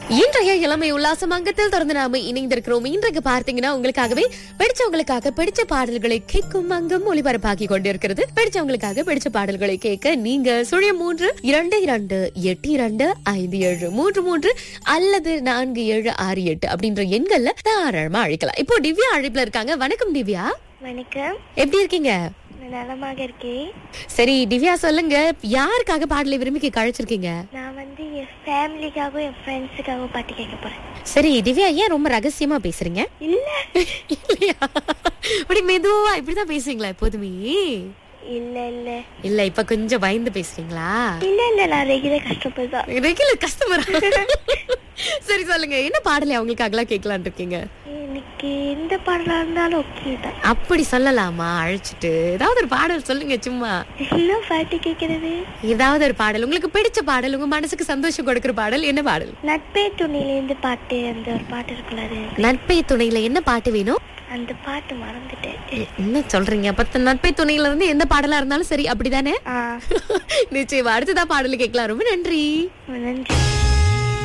இன்றைய இளமை உல்லாசம் அங்கத்தில் தொடர்ந்து நாம இணைந்திருக்கிறோம் இன்றைக்கு பார்த்தீங்கன்னா உங்களுக்காகவே பிடிச்சவங்களுக்காக பிடிச்ச பாடல்களை கேட்கும் அங்கம் ஒளிபரப்பாக்கி கொண்டிருக்கிறது பிடிச்சவங்களுக்காக பிடிச்ச பாடல்களை கேட்க நீங்க சுழியம் மூன்று இரண்டு இரண்டு எட்டு இரண்டு ஐந்து ஏழு மூன்று மூன்று அல்லது நான்கு ஏழு ஆறு எட்டு அப்படின்ற எண்கள்ல தாராளமா அழைக்கலாம் இப்போ திவ்யா அழைப்புல இருக்காங்க வணக்கம் திவ்யா வணக்கம் எப்படி இருக்கீங்க நான் நலமாக இருக்கேன் சரி திவ்யா சொல்லுங்க யாருக்காக பாடலை விரும்பி கேட்க அழைச்சிருக்கீங்க நான் வந்து என் ஃபேமிலிக்காகவும் என் ஃப்ரெண்ட்ஸுக்காகவும் பாட்டு கேட்க போறேன் சரி திவ்யா ஏன் ரொம்ப ரகசியமா பேசுறீங்க இல்ல இல்லையா அப்படி மெதுவா இப்படிதான் பேசுவீங்களா எப்போதுமே இல்ல இல்ல இல்ல இப்ப கொஞ்சம் பயந்து பேசுறீங்களா இல்ல இல்ல நான் ரெகுலர் கஷ்டப்படுதான் ரெகுலர் கஸ்டமரா சரி சொல்லுங்க என்ன பாடலை அவங்களுக்கு அகலா கேட்கலான் இருக்கீங்க எனக்கு எந்த பாடலா இருந்தாலும் ஓகே தான் அப்படி சொல்லலாமா அழைச்சிட்டு ஏதாவது ஒரு பாடல் சொல்லுங்க சும்மா என்ன பாட்டு கேட்கறது ஏதாவது ஒரு பாடல் உங்களுக்கு பிடிச்ச பாடல் உங்க மனசுக்கு சந்தோஷம் கொடுக்கிற பாடல் என்ன பாடல் நட்பே துணிலேருந்து பாட்டு அந்த ஒரு பாட்டு இருக்குல்ல அது நட்பை துணையில என்ன பாட்டு வேணும் அந்த பாட்டு மறந்துட்டேன் எ- என்ன சொல்றீங்க அப்ப நட்பை துணையில இருந்து எந்த பாடலா இருந்தாலும் சரி அப்படிதானே ஆ நிச்சயமா அடுத்ததா பாடல் கேட்கலாம் ரொம்ப நன்றி நன்றி